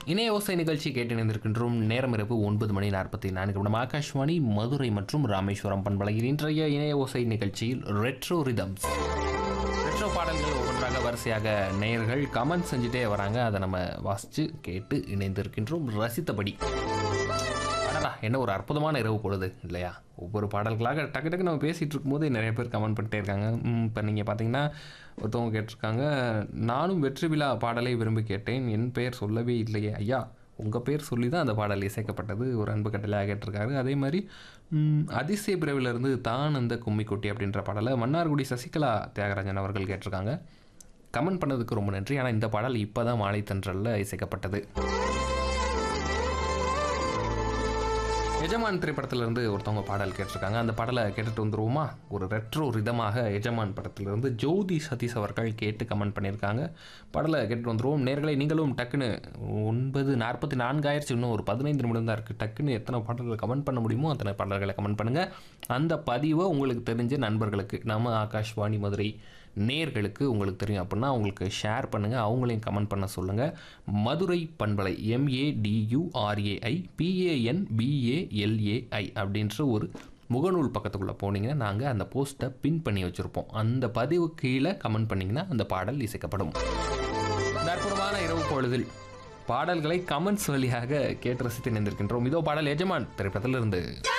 இணைய ஓசை நிகழ்ச்சி கேட்டு இணைந்திருக்கின்றோம் நேரம் இரவு ஒன்பது மணி நாற்பத்தி நான்கு நிமிடம் ஆகாஷ்வாணி மதுரை மற்றும் ராமேஸ்வரம் பண்பலையில் இன்றைய இணைய ஓசை நிகழ்ச்சியில் ரெட்ரோ ரிதம்ஸ் ரெட்ரோ பாடல்கள் ஒவ்வொன்றாக வரிசையாக நேயர்கள் கமெண்ட் செஞ்சுட்டே வராங்க அதை நம்ம வாசித்து கேட்டு இணைந்திருக்கின்றோம் ரசித்தபடி அடடா என்ன ஒரு அற்புதமான இரவு பொழுது இல்லையா ஒவ்வொரு பாடல்களாக டக்கு டக்கு நம்ம பேசிகிட்டு இருக்கும்போது நிறைய பேர் கமெண்ட் பண்ணிட்டே இருக்காங்க இப்போ நீங்கள் பார்த்தீங்கன்னா ஒருத்தவங்க கேட்டிருக்காங்க நானும் வெற்றி விழா பாடலை விரும்பி கேட்டேன் என் பெயர் சொல்லவே இல்லையே ஐயா உங்கள் பேர் சொல்லி தான் அந்த பாடல் இசைக்கப்பட்டது ஒரு அன்பு கட்டளையாக கேட்டிருக்காரு அதே மாதிரி ம், அதிசய பிறவிலிருந்து தான் அந்த கும்மிக்குட்டி அப்படின்ற பாடலை மன்னார்குடி சசிகலா தியாகராஜன் அவர்கள் கேட்டிருக்காங்க கமெண்ட் பண்ணதுக்கு ரொம்ப நன்றி ஆனால் இந்த பாடல் இப்போ தான் மாலை தென்றலில் இசைக்கப்பட்டது எஜமான் திரைப்படத்திலிருந்து ஒருத்தவங்க பாடல் கேட்டிருக்காங்க அந்த பாடலை கேட்டுட்டு வந்துருவோமா ஒரு ரெட்ரோ ரிதமாக எஜமான் படத்திலிருந்து ஜோதி சதீஷ் அவர்கள் கேட்டு கமெண்ட் பண்ணியிருக்காங்க பாடலை கேட்டுட்டு வந்துருவோம் நேர்களை நீங்களும் டக்குன்னு ஒன்பது நாற்பத்தி நான்காயிரச்சு இன்னும் ஒரு பதினைந்து நிமிடம் தான் இருக்குது டக்குன்னு எத்தனை பாடல்களை கமெண்ட் பண்ண முடியுமோ அத்தனை பாடல்களை கமெண்ட் பண்ணுங்கள் அந்த பதிவை உங்களுக்கு தெரிஞ்ச நண்பர்களுக்கு நம்ம ஆகாஷ்வாணி மதுரை நேர்களுக்கு உங்களுக்கு தெரியும் அப்படின்னா உங்களுக்கு ஷேர் பண்ணுங்கள் அவங்களையும் கமெண்ட் பண்ண சொல்லுங்கள் மதுரை பண்பலை எம்ஏடியூஆர்ஏஐ பிஏஎன் பிஏஎல்ஏஐ அப்படின்ற ஒரு முகநூல் பக்கத்துக்குள்ளே போனீங்கன்னா நாங்கள் அந்த போஸ்ட்டை பின் பண்ணி வச்சுருப்போம் அந்த பதிவு கீழே கமெண்ட் பண்ணிங்கன்னா அந்த பாடல் இசைக்கப்படும் இந்த அற்புதமான இரவு பொழுதில் பாடல்களை கமெண்ட்ஸ் வழியாக கேட்டு ரசித்து நினைந்திருக்கின்றோம் இதோ பாடல் எஜமான் திரைப்படத்திலிருந்து